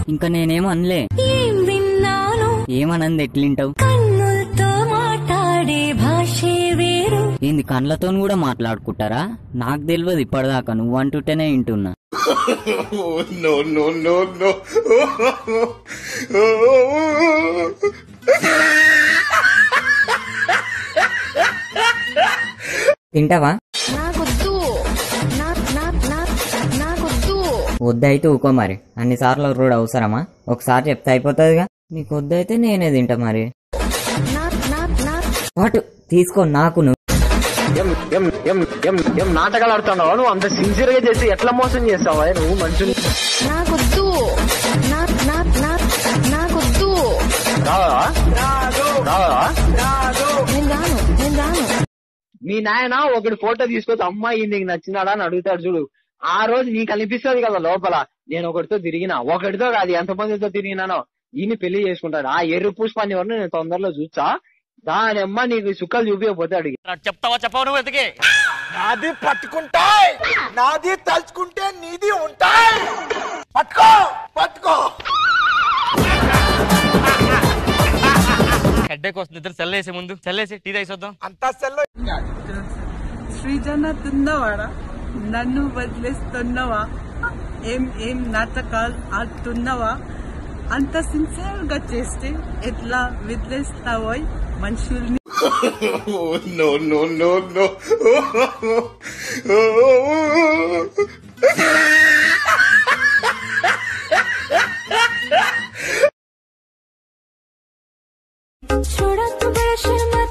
ఇంకా నేనేం అనలే ఏం విన్నాను ఏమనంది ఎట్లింటావు కన్నులతో మాట్లాడే భాషే వేరు ఏంది కండ్లతో కూడా మాట్లాడుకుంటారా నాకు తెలియదు ఇప్పటిదాకా నువ్వు అంటుంటేనే వింటున్నా తింటావా నాకొద్దు నా నా నా నాకొద్దు వద్దయితే ఊకో మరి అన్నిసార్లు కూడా అవసరమా ఒకసారి చెప్తే అయిపోతుందిగా నీకు వద్దయితే నేనే తింటా మరి నా నా నా వాటు తీసుకో నాకు నువ్వు ఏం ఏం ఏం ఏం ఏం నాటకాలు ఆడుతున్నావా నువ్వు అంత సిన్సియర్ గా చేసి ఎట్లా మోసం చేస్తావా నువ్వు మనుషులు నాకొద్దు నా నా నా నాకొద్దు రావా రావా నేను రాను నేను రాను మీ నాయన ఒకటి ఫోటో తీసుకొచ్చి అమ్మాయి నీకు నచ్చినాడా అని అడుగుతాడు చూడు ఆ రోజు నీకు అనిపిస్తుంది కదా లోపల నేను ఒకటితో తిరిగిన ఒకటితో కాదు ఎంతమందితో తిరిగినానో ఈయన పెళ్లి చేసుకుంటాడు ఆ ఎర్ర పుష్పాన్ని వరకు నేను తొందరలో చూసా దాని అమ్మ నీకు చుక్కలు చూపించకపోతే అడిగి చెప్తావా చెప్పవు నువ్వు ఎదిగి నాది పట్టుకుంటాయి నాది తలుచుకుంటే నీది ఉంటాయి పట్టుకో పట్టుకో హెడ్ఏక్ వస్తుంది ఇద్దరు సెల్లేసే ముందు సెల్లేసి టీ తాగిసొద్దాం అంతా సెల్లో సృజన తున్నవాడా నన్ను వదిలేస్తున్నవా ఏం ఏం నాటకాలు ఆడుతున్నవా అంత సిన్సియర్ గా చేస్తే ఎట్లా వదిలేస్తావోయ్ మనుషుల్ని छोड़ा तू बड़ा शर्मा